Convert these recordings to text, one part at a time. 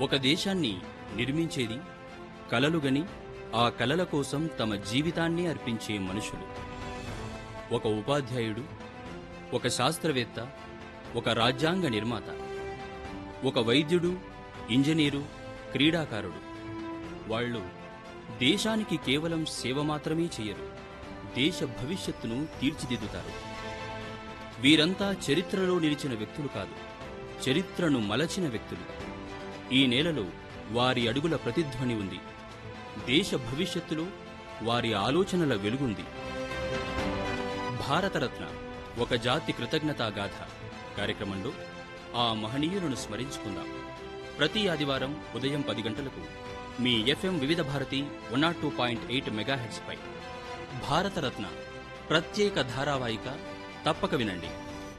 ఒక దేశాన్ని నిర్మించేది కలలుగని ఆ కలల కోసం తమ జీవితాన్ని అర్పించే మనుషులు ఒక ఉపాధ్యాయుడు ఒక శాస్త్రవేత్త ఒక రాజ్యాంగ నిర్మాత ఒక వైద్యుడు ఇంజనీరు క్రీడాకారుడు వాళ్ళు దేశానికి కేవలం సేవ మాత్రమే చేయరు దేశ భవిష్యత్తును తీర్చిదిద్దుతారు వీరంతా చరిత్రలో నిలిచిన వ్యక్తులు కాదు చరిత్రను మలచిన వ్యక్తులు ఈ నేలలో వారి అడుగుల ప్రతిధ్వని ఉంది దేశ భవిష్యత్తులో వారి ఆలోచనల వెలుగుంది భారతరత్న ఒక జాతి కృతజ్ఞతా గాథ కార్యక్రమంలో ఆ మహనీయులను స్మరించుకుందాం ప్రతి ఆదివారం ఉదయం పది గంటలకు మీ FM Vividh Bharati one nought two point eight మెగాహెడ్స్పై భారతరత్న ప్రత్యేక ధారావాహిక తప్పక వినండి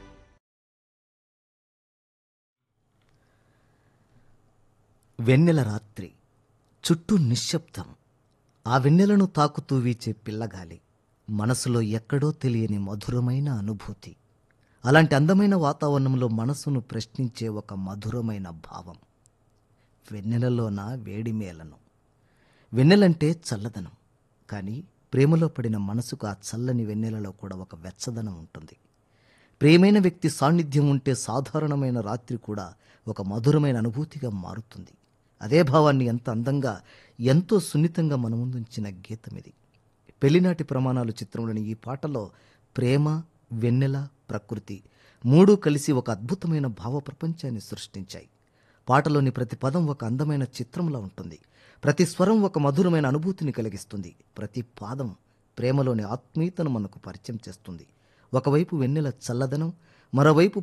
వెన్నెల రాత్రి చుట్టూ నిశ్శబ్దం ఆ వెన్నెలను తాకుతూ వీచే పిల్లగాలి మనసులో ఎక్కడో తెలియని మధురమైన అనుభూతి అలాంటి అందమైన వాతావరణంలో మనసును ప్రశ్నించే ఒక మధురమైన భావం వెన్నెలలోన వేడిమేలను వెన్నెలంటే చల్లదనం కానీ ప్రేమలో పడిన మనసుకు ఆ చల్లని వెన్నెలలో కూడా ఒక వెచ్చదనం ఉంటుంది ప్రియమైన వ్యక్తి సాన్నిధ్యం ఉంటే సాధారణమైన రాత్రి కూడా ఒక మధురమైన అనుభూతిగా మారుతుంది అదే భావాన్ని ఎంత అందంగా ఎంతో సున్నితంగా మన ముందుంచిన గీతం ఇది పెళ్లినాటి ప్రమాణాలు చిత్రంలోని ఈ పాటలో ప్రేమ వెన్నెల ప్రకృతి మూడూ కలిసి ఒక అద్భుతమైన భావ ప్రపంచాన్ని సృష్టించాయి పాటలోని ప్రతి పదం ఒక అందమైన చిత్రంలా ఉంటుంది ప్రతి స్వరం ఒక మధురమైన అనుభూతిని కలిగిస్తుంది ప్రతి పాదం ప్రేమలోని ఆత్మీయతను మనకు పరిచయం చేస్తుంది ఒకవైపు వెన్నెల చల్లదనం మరోవైపు